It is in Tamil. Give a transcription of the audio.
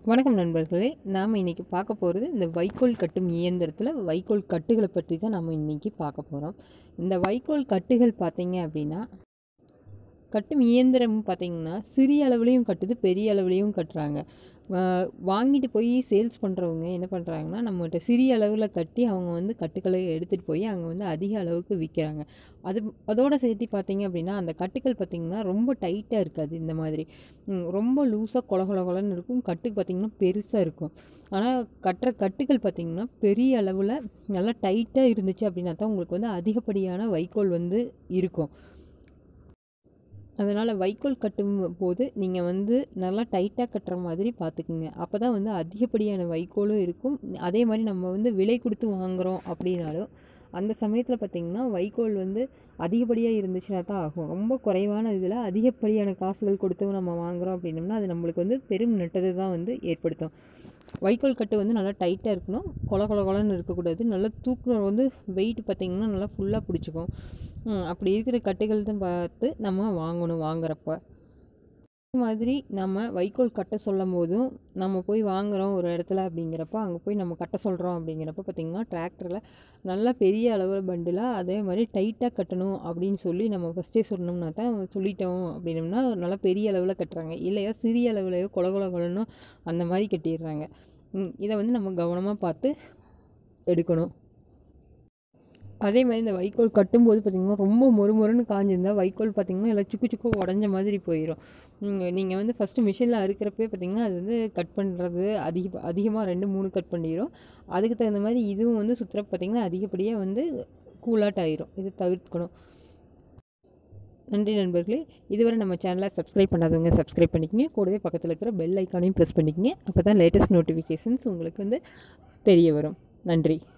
வணக்கம் நண்பர்களே நாம் இன்றைக்கி பார்க்க போகிறது இந்த வைக்கோல் கட்டும் இயந்திரத்தில் வைக்கோல் கட்டுகளை பற்றி தான் நம்ம இன்றைக்கி பார்க்க போகிறோம் இந்த வைக்கோல் கட்டுகள் பார்த்தீங்க அப்படின்னா கட்டும் இயந்திரம் பார்த்தீங்கன்னா சிறிய அளவுலேயும் கட்டுது பெரிய அளவுலேயும் கட்டுறாங்க வா- வாங்கிட்டு போய் சேல்ஸ் பண்ணுறவங்க என்ன பண்ணுறாங்கன்னா நம்மகிட்ட சிறிய அளவில் கட்டி அவங்க வந்து கட்டுக்களை எடுத்துகிட்டு போய் அங்கே வந்து அதிக அளவுக்கு விற்கிறாங்க அது அதோடு சேர்த்து பார்த்தீங்க அப்படின்னா அந்த கட்டுக்கள் பார்த்திங்கன்னா ரொம்ப டைட்டாக இருக்காது இந்த மாதிரி ம், ரொம்ப லூஸாக கொல கொல கொலன்னு இருக்கும் கட்டுக்கு பார்த்திங்கன்னா பெருசாக இருக்கும் ஆனால் கட்டுற கட்டுகள் பார்த்திங்கன்னா பெரிய அளவில் நல்லா டைட்டாக இருந்துச்சு அப்படின்னா தான் உங்களுக்கு வந்து அதிகப்படியான வைக்கோல் வந்து இருக்கும் அதனால் வைக்கோல் கட்டும் போது நீங்கள் வந்து நல்லா டைட்டாக கட்டுற மாதிரி பார்த்துக்குங்க அப்போ தான் வந்து அதிகப்படியான வைக்கோலும் இருக்கும் அதே மாதிரி நம்ம வந்து விலை கொடுத்து வாங்குகிறோம் அப்படின்னாலும் அந்த சமயத்தில் பார்த்திங்கன்னா வைக்கோல் வந்து அதிகப்படியாக இருந்துச்சுன்னா தான் ஆகும் ரொம்ப குறைவான இதில் அதிகப்படியான காசுகள் கொடுத்து நம்ம வாங்குகிறோம் அப்படின்னம்னா அது நம்மளுக்கு வந்து பெரும் நட்டத்தை தான் வந்து ஏற்படுத்தும் வைக்கோல் கட்டு வந்து நல்லா டைட்டாக இருக்கணும் கொல கொல கொலன்னு இருக்கக்கூடாது நல்லா தூக்கம் வந்து வெயிட் பார்த்திங்கன்னா நல்லா ஃபுல்லாக பிடிச்சிக்கும் ம், அப்படி இருக்கிற கட்டுகள் தான் பார்த்து நம்ம வாங்கணும் வாங்குறப்ப அதே மாதிரி நம்ம வைக்கோல் கட்ட சொல்லும் போதும் நம்ம போய் வாங்குகிறோம் ஒரு இடத்துல அப்படிங்கிறப்ப அங்கே போய் நம்ம கட்ட சொல்கிறோம் அப்படிங்கிறப்ப பார்த்திங்கன்னா டிராக்டரில் நல்லா பெரிய அளவில் பண்டிலாக அதே மாதிரி டைட்டாக கட்டணும் அப்படின்னு சொல்லி நம்ம ஃபஸ்ட்டே சொன்னோம்னா தான் சொல்லிட்டோம் அப்படின்னம்னா நல்லா பெரிய அளவில் கட்டுறாங்க இல்லையா சிறிய அளவுலையோ கொல கொல கொலன்னு அந்த மாதிரி கட்டிடுறாங்க ம், இதை வந்து நம்ம கவனமாக பார்த்து எடுக்கணும் அதே மாதிரி இந்த வைக்கோல் கட்டும்போது பார்த்திங்கன்னா ரொம்ப மொறுமொறுன்னு காஞ்சிருந்தா வைக்கோல் பார்த்திங்கன்னா எல்லாம் சுக்கு சுக்கு உடஞ்ச மாதிரி போயிடும் நீங்கள் வந்து ஃபஸ்ட்டு மிஷினில் அறுக்கிறப்பே பார்த்திங்கன்னா அது வந்து கட் பண்ணுறது அதிக அதிகமாக ரெண்டு மூணு கட் பண்ணிடும் அதுக்கு தகுந்த மாதிரி இதுவும் வந்து சுற்றுறப்ப பார்த்திங்கன்னா அதிகப்படியாக வந்து கூலாட் ஆயிரும் இது தவிர்க்கணும் நன்றி நண்பர்களே இதுவரை நம்ம சேனலை சப்ஸ்கிரைப் பண்ணாதவங்க சப்ஸ்கிரைப் பண்ணிக்கங்க கூடவே பக்கத்தில் இருக்கிற பெல் ஐக்கானையும் ப்ரெஸ் பண்ணிக்கங்க அப்போ தான் லேட்டஸ்ட் நோட்டிஃபிகேஷன்ஸ் உங்களுக்கு வந்து தெரிய வரும் நன்றி